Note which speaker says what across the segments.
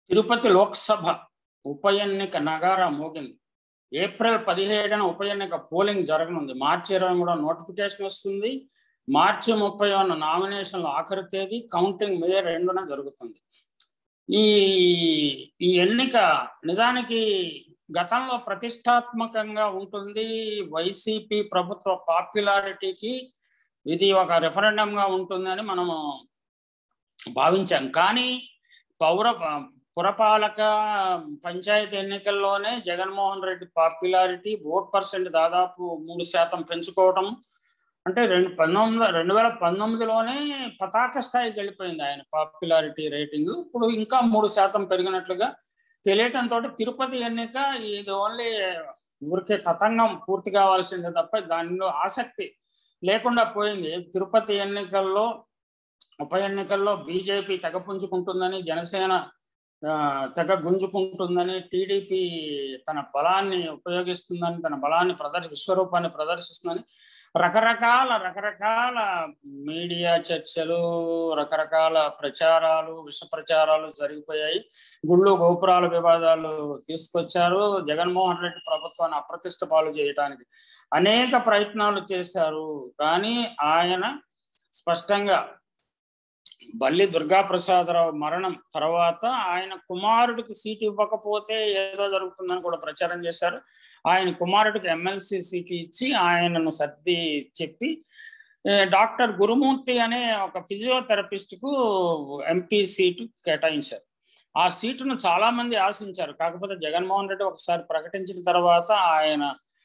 Speaker 1: తిరుపతి లోక్సభ ఉప ఎన్నిక నగారా మోగింది ఏప్రిల్ పదిహేడున ఉప ఎన్నిక పోలింగ్ జరగనుంది మార్చి ఇరవై మూడో నోటిఫికేషన్ వస్తుంది మార్చి ముప్పై ఉన్న నామినేషన్లు ఆఖరి తేదీ కౌంటింగ్ మే రెండున జరుగుతుంది ఈ ఈ ఎన్నిక నిజానికి గతంలో ప్రతిష్టాత్మకంగా ఉంటుంది వైసీపీ ప్రభుత్వ పాపులారిటీకి ఇది ఒక రెఫరెండంగా ఉంటుందని మనము భావించాం కానీ పౌర పురపాలక పంచాయతీ ఎన్నికల్లోనే Jaganmohan Reddy popularity vote percent దాదాపు మూడు శాతం పెంచుకోవటం అంటే రెండు పంతొమ్మిది రెండు వేల పంతొమ్మిదిలోనే పతాక స్థాయికి వెళ్ళిపోయింది ఆయన పాపులారిటీ రేటింగ్ ఇప్పుడు ఇంకా మూడు శాతం పెరిగినట్లుగా తెలియటంతో తిరుపతి ఎన్నిక ఇది ఓన్లీ ఊరికే తతంగం పూర్తి కావాల్సిందే తప్ప దానిలో ఆసక్తి లేకుండా పోయింది తిరుపతి ఎన్నికల్లో ఉప ఎన్నికల్లో బీజేపీ తెగపుంజుకుంటుందని జనసేన తెగ గుంజుకుంటుందని టీడీపీ తన బలాన్ని ఉపయోగిస్తుందని తన బలాన్ని ప్రదర్శ విశ్వరూపాన్ని ప్రదర్శిస్తుందని రకరకాల రకరకాల మీడియా చర్చలు రకరకాల ప్రచారాలు విష ప్రచారాలు జరిగిపోయాయి గుళ్ళు గోపురాల వివాదాలు తీసుకొచ్చారు జగన్మోహన్ రెడ్డి ప్రభుత్వాన్ని అప్రతిష్ట పాలు చేయడానికి అనేక ప్రయత్నాలు చేశారు కానీ ఆయన స్పష్టంగా బల్లి దుర్గాప్రసాదరావు మరణం తర్వాత ఆయన కుమారుడికి సీటు ఇవ్వకపోతే ఏదో జరుగుతుందని కూడా ప్రచారం చేశారు ఆయన కుమారుడికి ఎమ్మెల్సీ సీటు ఇచ్చి ఆయనను సర్ది చెప్పి డాక్టర్ గురుమూర్తి అనే ఒక ఫిజియోథెరపిస్ట్కు ఎంపీ సీటు కేటాయించారు ఆ సీటును చాలా మంది ఆశించారు కాకపోతే జగన్మోహన్ రెడ్డి ఒకసారి ప్రకటించిన తర్వాత ఆయన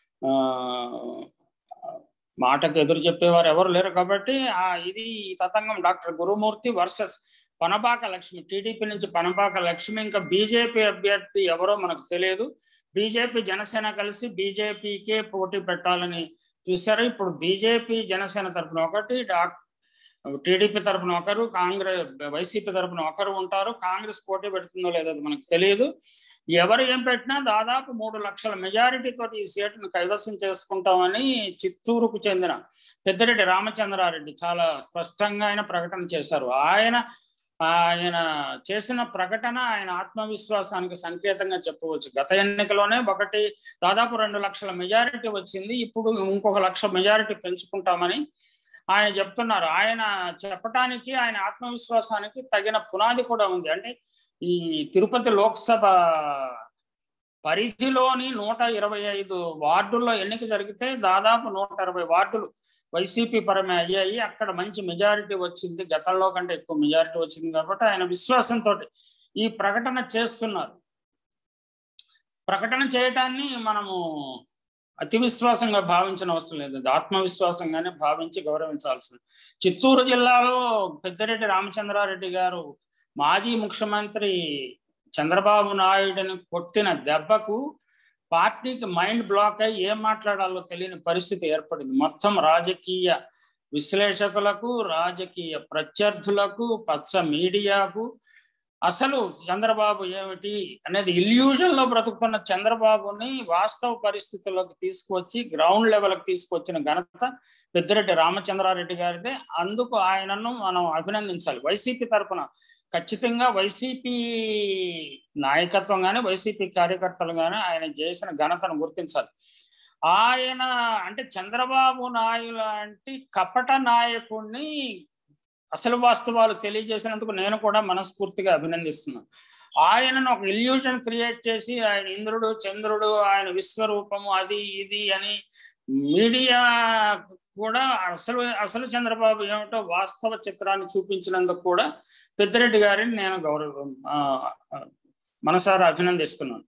Speaker 1: మాటకు ఎదురు చెప్పేవారు ఎవరు లేరు కాబట్టి ఆ ఇది తతంగం doctor Gurumurthy versus Panabaka Lakshmi TDP నుంచి పనబాక లక్ష్మి ఇంకా బీజేపీ అభ్యర్థి ఎవరో మనకు తెలియదు బీజేపీ జనసేన కలిసి బీజేపీకే పోటీ పెట్టాలని చూశారు ఇప్పుడు బీజేపీ జనసేన తరఫున ఒకటి డాక్ టీడీపీ తరఫున ఒకరు కాంగ్రెస్ వైసీపీ తరఫున ఒకరు ఉంటారు కాంగ్రెస్ పోటీ పెడుతుందో లేదో మనకు తెలియదు ఎవరు ఏం పెట్టినా దాదాపు మూడు లక్షల మెజారిటీ తోటి ఈ సీటును కైవసం చేసుకుంటామని చిత్తూరుకు చెందిన పెద్దిరెడ్డి రామచంద్రారెడ్డి చాలా స్పష్టంగా ఆయన ప్రకటన చేశారు ఆయన ఆయన చేసిన ప్రకటన ఆయన ఆత్మవిశ్వాసానికి సంకేతంగా చెప్పవచ్చు గత ఎన్నికలోనే ఒకటి దాదాపు రెండు లక్షల మెజారిటీ వచ్చింది ఇప్పుడు ఇంకొక లక్ష మెజారిటీ పెంచుకుంటామని ఆయన చెప్తున్నారు ఆయన చెప్పటానికి ఆయన ఆత్మవిశ్వాసానికి తగిన పునాది కూడా ఉంది అంటే ఈ తిరుపతి లోక్సభ పరిధిలోని నూట ఇరవై ఐదు వార్డుల్లో ఎన్నిక జరిగితే దాదాపు నూట ఇరవై వార్డులు వైసీపీ పరమే అయ్యాయి అక్కడ మంచి మెజారిటీ వచ్చింది గతంలో కంటే ఎక్కువ మెజారిటీ వచ్చింది కాబట్టి ఆయన విశ్వాసంతో ఈ ప్రకటన చేస్తున్నారు ప్రకటన చేయటాన్ని మనము అతి విశ్వాసంగా భావించిన అవసరం లేదు అది ఆత్మవిశ్వాసంగానే భావించి గౌరవించాల్సింది చిత్తూరు జిల్లాలో పెద్దిరెడ్డి రామచంద్రారెడ్డి గారు మాజీ ముఖ్యమంత్రి చంద్రబాబు నాయుడుని కొట్టిన దెబ్బకు పార్టీకి మైండ్ బ్లాక్ అయి ఏం మాట్లాడాలో తెలియని పరిస్థితి ఏర్పడింది మొత్తం రాజకీయ విశ్లేషకులకు రాజకీయ ప్రత్యర్థులకు పచ్చ మీడియాకు అసలు చంద్రబాబు ఏమిటి అనేది ఇల్యూజన్ లో బ్రతుకుతున్న చంద్రబాబుని వాస్తవ పరిస్థితుల్లోకి తీసుకొచ్చి గ్రౌండ్ లెవెల్కి తీసుకొచ్చిన ఘనత పెద్దిరెడ్డి రామచంద్రారెడ్డి గారిదే అందుకు ఆయనను మనం అభినందించాలి వైసీపీ తరఫున ఖచ్చితంగా వైసీపీ నాయకత్వం కానీ వైసీపీ కార్యకర్తలు కానీ ఆయన చేసిన ఘనతను గుర్తించాలి ఆయన అంటే చంద్రబాబు నాయుడు లాంటి కపట నాయకుడిని అసలు వాస్తవాలు తెలియజేసినందుకు నేను కూడా మనస్ఫూర్తిగా అభినందిస్తున్నాను ఆయనను ఒక ఇల్యూషన్ క్రియేట్ చేసి ఆయన ఇంద్రుడు చంద్రుడు ఆయన విశ్వరూపము అది ఇది అని మీడియా కూడా అసలు అసలు చంద్రబాబు ఏమిటో వాస్తవ చిత్రాన్ని చూపించినందుకు కూడా పెద్దిరెడ్డి గారిని నేను గౌరవ మనసారా అభినందిస్తున్నాను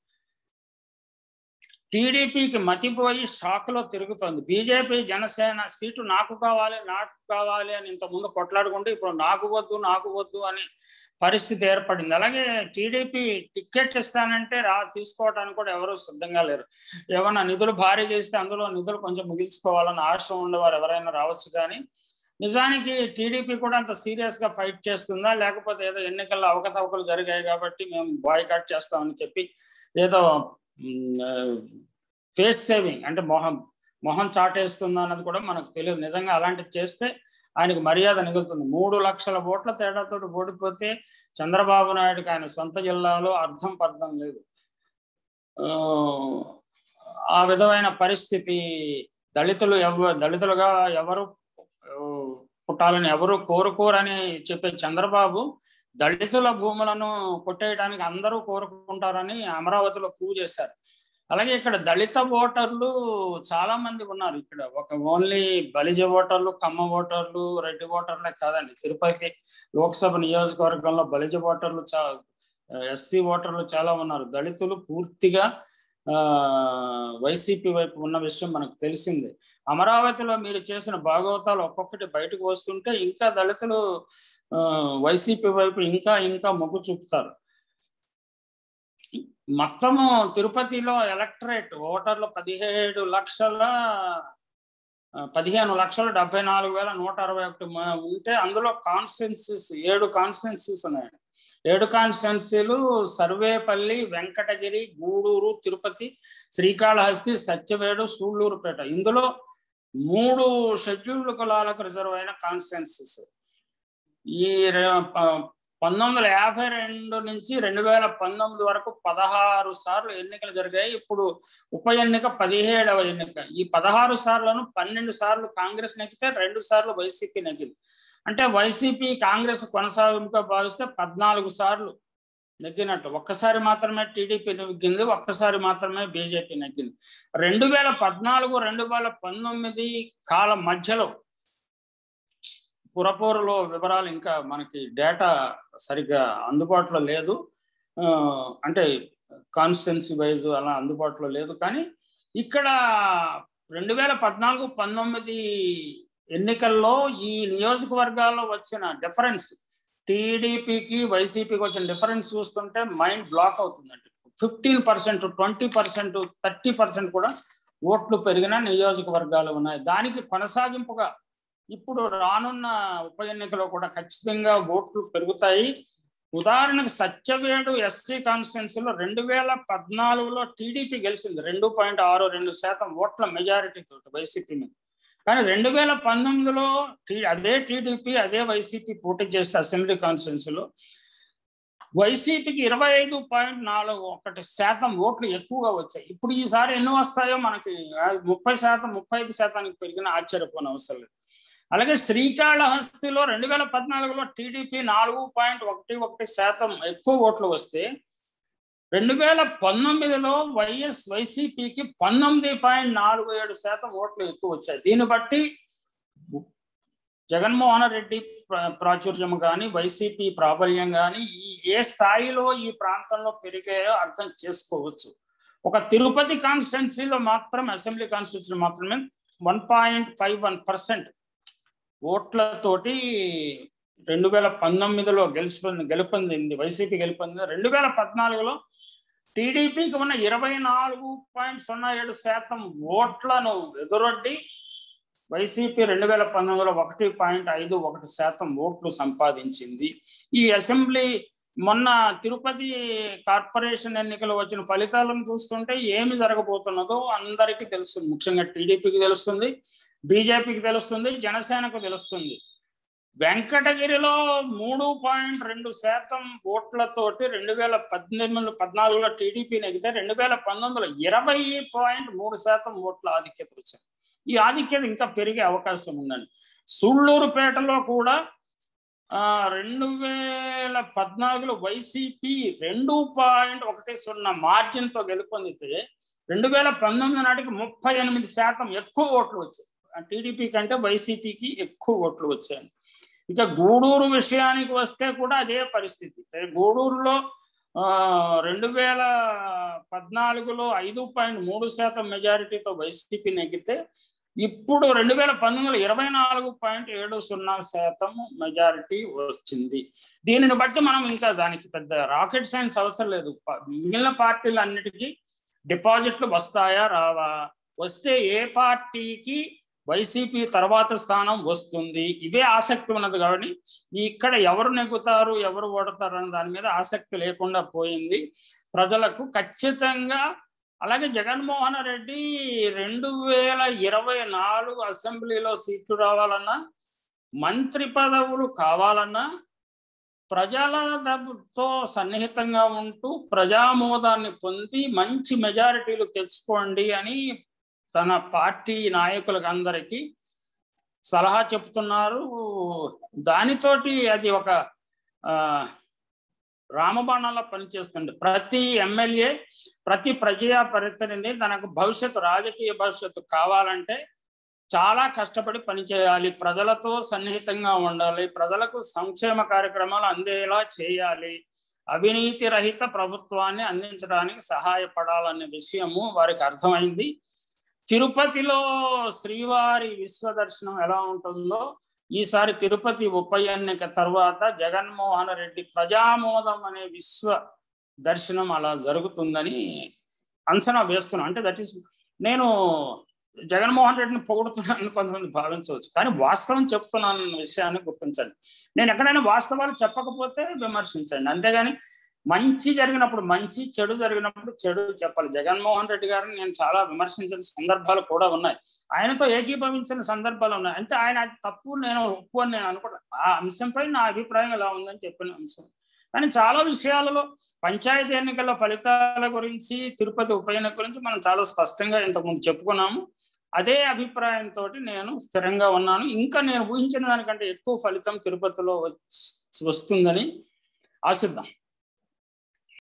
Speaker 1: టీడీపీకి మతిపోయి షాక్లో తిరుగుతోంది బీజేపీ జనసేన సీటు నాకు కావాలి నాకు కావాలి అని ఇంతకుముందు కొట్లాడుకుంటే ఇప్పుడు నాకు వద్దు నాకు వద్దు అని పరిస్థితి ఏర్పడింది అలాగే టీడీపీ టికెట్ ఇస్తానంటే రా తీసుకోవడానికి కూడా ఎవరు సిద్ధంగా లేరు ఏమన్నా నిధులు భారీగా ఇస్తే అందులో నిధులు కొంచెం ముగించుకోవాలని ఆశ ఉండేవారు ఎవరైనా రావచ్చు కానీ నిజానికి టీడీపీ కూడా అంత సీరియస్ గా ఫైట్ చేస్తుందా లేకపోతే ఏదో ఎన్నికల్లో అవకతవకలు జరిగాయి కాబట్టి మేము బాయ్కాట్ చేస్తామని చెప్పి ఏదో ఫేస్ సేవింగ్ అంటే మొహం మొహం చాటేస్తుందా అన్నది కూడా మనకు తెలియదు నిజంగా అలాంటివి చేస్తే ఆయనకు మర్యాద మిగులుతుంది మూడు లక్షల ఓట్ల తేడాతో ఓడిపోతే చంద్రబాబు నాయుడుకి ఆయన సొంత జిల్లాలో అర్థం పర్థం లేదు ఆ విధమైన పరిస్థితి దళితులు ఎవ దళితులుగా ఎవరు పుట్టాలని ఎవరు కోరుకోరని చెప్పే చంద్రబాబు దళితుల భూములను కొట్టేయడానికి అందరూ కోరుకుంటారని అమరావతిలో ప్రూవ్ చేశారు అలాగే ఇక్కడ దళిత ఓటర్లు చాలా మంది ఉన్నారు ఇక్కడ ఒక ఓన్లీ బలిజ ఓటర్లు కమ్మ ఓటర్లు రెడ్డి ఓటర్లే కాదండి తిరుపతి లోక్సభ నియోజకవర్గంలో బలిజ ఓటర్లు చా ఎస్సీ ఓటర్లు చాలా ఉన్నారు దళితులు పూర్తిగా వైసీపీ వైపు ఉన్న విషయం మనకు తెలిసిందే అమరావతిలో మీరు చేసిన భాగవతాలు ఒక్కొక్కటి బయటకు వస్తుంటే ఇంకా దళితులు వైసీపీ వైపు ఇంకా ఇంకా మొగ్గు చూపుతారు మొత్తము తిరుపతిలో ఎలక్టరేట్ ఓటర్లు పదిహేడు లక్షల పదిహేను లక్షల డెబ్బై నాలుగు వేల నూట అరవై ఒకటి ఉంటే అందులో కాన్స్టెన్సీస్ ఏడు కాన్స్టెన్సీస్ ఉన్నాయండి ఏడు కాన్స్టెన్సీలు సర్వేపల్లి వెంకటగిరి గూడూరు తిరుపతి శ్రీకాళహస్తి సత్యవేడు సూళ్లూరుపేట ఇందులో మూడు షెడ్యూల్డ్ కులాలకు రిజర్వ్ అయిన కాన్స్టెన్సీస్ ఈ పంతొమ్మిది వందల యాభై రెండు నుంచి రెండు వేల పంతొమ్మిది వరకు పదహారు సార్లు ఎన్నికలు జరిగాయి ఇప్పుడు ఉప ఎన్నిక పదిహేడవ ఎన్నిక ఈ పదహారు సార్లను పన్నెండు సార్లు కాంగ్రెస్ నెగ్గితే రెండు సార్లు వైసీపీ నెగ్గింది అంటే వైసీపీ కాంగ్రెస్ కొనసాగింపుగా భావిస్తే పద్నాలుగు సార్లు నెగ్గినట్టు ఒక్కసారి మాత్రమే టీడీపీ నెగ్గింది ఒక్కసారి మాత్రమే బీజేపీ నెగ్గింది రెండు వేల పద్నాలుగు రెండు వేల పంతొమ్మిది కాలం మధ్యలో పురపూరులో వివరాలు ఇంకా మనకి డేటా సరిగ్గా అందుబాటులో లేదు అంటే కాన్స్టెన్సీ వైజ్ అలా అందుబాటులో లేదు కానీ ఇక్కడ రెండు వేల పద్నాలుగు పంతొమ్మిది ఎన్నికల్లో ఈ నియోజకవర్గాల్లో వచ్చిన డిఫరెన్స్ టీడీపీకి వైసీపీకి వచ్చిన డిఫరెన్స్ చూస్తుంటే మైండ్ బ్లాక్ అవుతుందండి fifteen percent twenty percent thirty percent కూడా ఓట్లు పెరిగిన నియోజకవర్గాలు ఉన్నాయి దానికి కొనసాగింపుగా ఇప్పుడు రానున్న ఉప ఎన్నికలో కూడా ఖచ్చితంగా ఓట్లు పెరుగుతాయి ఉదాహరణకు సత్యవేడు ఎస్సీ కాన్స్టిట్యున్సీలో రెండు వేల పద్నాలుగులో టీడీపీ గెలిచింది రెండు పాయింట్ ఆరు రెండు శాతం ఓట్ల మెజారిటీ తోటి వైసీపీ మీద కానీ రెండు వేల పంతొమ్మిదిలో అదే టీడీపీ అదే వైసీపీ పోటీ చేస్తే అసెంబ్లీ కాన్స్టిట్యున్సీలో వైసీపీకి ఇరవై ఐదు పాయింట్ నాలుగు ఒకటి శాతం ఓట్లు ఎక్కువగా వచ్చాయి ఇప్పుడు ఈసారి ఎన్ని వస్తాయో మనకి ముప్పై శాతం ముప్పై ఐదు శాతానికి పెరిగిన ఆశ్చర్యపోని అవసరం లేదు అలాగే శ్రీకాళహస్తిలో రెండు వేల పద్నాలుగులో టీడీపీ నాలుగు పాయింట్ ఒకటి ఒకటి శాతం ఎక్కువ ఓట్లు వస్తే రెండు వేల పంతొమ్మిదిలో వైఎస్ వైసీపీకి పంతొమ్మిది పాయింట్ నాలుగు ఏడు శాతం ఓట్లు ఎక్కువ వచ్చాయి దీన్ని బట్టి జగన్మోహన్ రెడ్డి ప్రాచుర్యం కానీ వైసీపీ ప్రాబల్యం కానీ ఈ ఏ స్థాయిలో ఈ ప్రాంతంలో పెరిగాయో అర్థం చేసుకోవచ్చు ఒక తిరుపతి కాన్స్టిట్యున్సీలో మాత్రం అసెంబ్లీ కాన్స్టిట్యున్సీ మాత్రమే one point five one percent ఓట్లతోటి రెండు వేల పంతొమ్మిదిలో గెలిచిపోయింది గెలుపొందింది వైసీపీ గెలుపొందింది రెండు వేల పద్నాలుగులో టీడీపీకి ఉన్న ఇరవై నాలుగు పాయింట్ సున్నా ఏడు శాతం ఓట్లను ఎదురొడ్డి వైసీపీ రెండు వేల పంతొమ్మిదిలో ఒకటి పాయింట్ ఐదు ఒకటి శాతం ఓట్లు సంపాదించింది ఈ అసెంబ్లీ మొన్న తిరుపతి కార్పొరేషన్ ఎన్నికలు వచ్చిన ఫలితాలను చూస్తుంటే ఏమి జరగబోతున్నదో అందరికీ తెలుస్తుంది ముఖ్యంగా టీడీపీకి తెలుస్తుంది బీజేపీకి తెలుస్తుంది జనసేనకు తెలుస్తుంది వెంకటగిరిలో మూడు పాయింట్ రెండు శాతం ఓట్లతోటి రెండు వేల పద్దెనిమిది పద్నాలుగులో టీడీపీ నెగితే రెండు వేల పంతొమ్మిదిలో ఇరవై పాయింట్ మూడు శాతం ఓట్ల ఆధిక్యత వచ్చింది ఈ ఆధిక్యత ఇంకా పెరిగే అవకాశం ఉందండి సూళ్ళూరుపేటలో కూడా రెండు వేల పద్నాలుగులో వైసీపీ రెండు పాయింట్ ఒకటి సున్నా మార్జిన్తో గెలుపొందితే రెండు వేల పంతొమ్మిది నాటికి ముప్పై ఎనిమిది శాతం ఎక్కువ ఓట్లు వచ్చాయి టీడీపీ కంటే వైసీపీకి ఎక్కువ ఓట్లు వచ్చాయి ఇక గూడూరు విషయానికి వస్తే కూడా అదే పరిస్థితి గూడూరులో రెండు వేల పద్నాలుగులో ఐదు పాయింట్ మూడు శాతం మెజారిటీతో వైసీపీ నెగ్గితే ఇప్పుడు రెండు వేల పంతొమ్మిదిలో ఇరవై నాలుగు పాయింట్ ఏడు సున్నా శాతం మెజారిటీ వచ్చింది దీనిని బట్టి మనం ఇంకా దానికి పెద్ద రాకెట్ సైన్స్ అవసరం లేదు మిగిలిన పార్టీలు అన్నిటికీ డిపాజిట్లు వస్తాయా రావా వస్తే ఏ పార్టీకి వైసీపీ తర్వాత స్థానం వస్తుంది ఇవే ఆసక్తి ఉన్నది కాబట్టి ఇక్కడ ఎవరు నెగ్గుతారు ఎవరు ఓడతారు అనే దాని మీద ఆసక్తి లేకుండా పోయింది ప్రజలకు ఖచ్చితంగా అలాగే జగన్మోహన్ రెడ్డి రెండు వేల ఇరవై నాలుగు అసెంబ్లీలో సీట్లు రావాలన్నా మంత్రి పదవులు కావాలన్నా ప్రజలతో సన్నిహితంగా ఉంటూ ప్రజామోదాన్ని పొంది మంచి మెజారిటీలు తెచ్చుకోండి అని తన పార్టీ నాయకులకు అందరికీ సలహా చెప్తున్నారు దానితోటి అది ఒక రామబాణాల పనిచేస్తుంది ప్రతి ఎమ్మెల్యే ప్రతి ప్రజా ప్రతినిధి తనకు భవిష్యత్తు రాజకీయ భవిష్యత్తు కావాలంటే చాలా కష్టపడి పనిచేయాలి ప్రజలతో సన్నిహితంగా ఉండాలి ప్రజలకు సంక్షేమ కార్యక్రమాలు అందేలా చేయాలి అవినీతి రహిత ప్రభుత్వాన్ని అందించడానికి సహాయపడాలనే విషయము వారికి అర్థమైంది తిరుపతిలో శ్రీవారి విశ్వదర్శనం ఎలా ఉంటుందో ఈసారి తిరుపతి ఉప ఎన్నిక తర్వాత జగన్మోహన్ రెడ్డి ప్రజామోదం అనే విశ్వ దర్శనం అలా జరుగుతుందని అంచనా వేస్తున్నాను అంటే దట్ ఈస్ నేను జగన్మోహన్ రెడ్డిని పొగుడుతున్నానని కొంతమంది భావించవచ్చు కానీ వాస్తవం చెప్తున్నాను అన్న విషయాన్ని గుర్తించండి నేను ఎక్కడైనా వాస్తవాలు చెప్పకపోతే విమర్శించండి అంతేగాని మంచి జరిగినప్పుడు మంచి చెడు జరిగినప్పుడు చెడు చెప్పాలి జగన్మోహన్ రెడ్డి గారిని నేను చాలా విమర్శించిన సందర్భాలు కూడా ఉన్నాయి ఆయనతో ఏకీభవించిన సందర్భాలు ఉన్నాయి అంటే ఆయన అది తప్పు నేను ఒప్పు అని నేను అనుకుంటాను ఆ అంశంపై నా అభిప్రాయం ఎలా ఉందని చెప్పిన అంశం కానీ చాలా విషయాలలో పంచాయతీ ఎన్నికల ఫలితాల గురించి తిరుపతి ఉప ఎన్నిక గురించి మనం చాలా స్పష్టంగా ఇంతకుముందు చెప్పుకున్నాము అదే అభిప్రాయంతో నేను స్థిరంగా ఉన్నాను ఇంకా నేను ఊహించిన దానికంటే ఎక్కువ ఫలితం తిరుపతిలో వస్తుందని ఆశిద్దాం